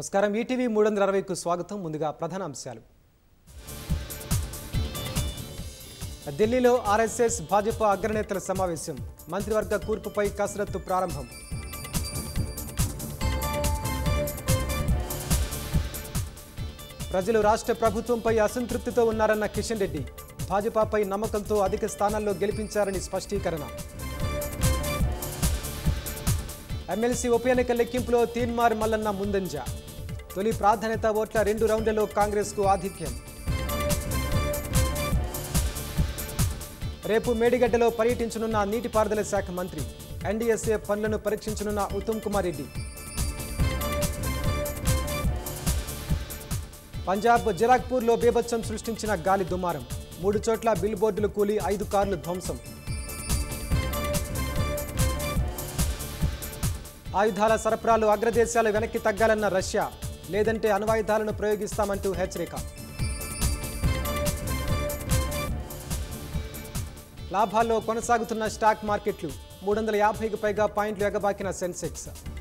నమస్కారం ఈటీవీ మూడు వందల అరవైకు స్వాగతం ముందుగా ప్రధాన అంశాలు ఢిల్లీలో ఆర్ఎస్ఎస్ భాజపా అగ్రనేతల సమావేశం మంత్రివర్గ కూర్పుపై కసరత్తు ప్రారంభం ప్రజలు రాష్ట్ర ప్రభుత్వంపై అసంతృప్తితో ఉన్నారన్న కిషన్ రెడ్డి భాజపాపై నమ్మకంతో అధిక స్థానాల్లో గెలిపించారని స్పష్టీకరణ ఎమ్మెల్సీ ఉప ఎన్నికల లెక్కింపులో తీన్మార్ మల్లన్న ముందంజ తొలి ప్రాధాన్యత ఓట్ల రెండు రౌండ్లలో కాంగ్రెస్కు ఆధిక్యం రేపు మేడిగడ్డలో పర్యటించనున్న నీటిపారుదల శాఖ మంత్రి ఎన్డీఎస్ఏ పనులను పరీక్షించనున్న ఉత్తమ్ కుమార్ రెడ్డి పంజాబ్ జిరాక్పూర్లో బీభత్సం సృష్టించిన గాలి దుమారం మూడు చోట్ల బిల్ బోర్డులు కూలి ఐదు కార్లు ధ్వంసం ఆయుధాల సరఫరాలు అగ్రదేశాలు వెనక్కి తగ్గాలన్న రష్యా లేదంటే అణ్వాయుధాలను ప్రయోగిస్తామంటూ హెచ్చరిక లాభాల్లో కొనసాగుతున్న స్టాక్ మార్కెట్లు మూడు వందల యాభైకి పైగా పాయింట్లు ఎగబాకిన సెన్సెక్స్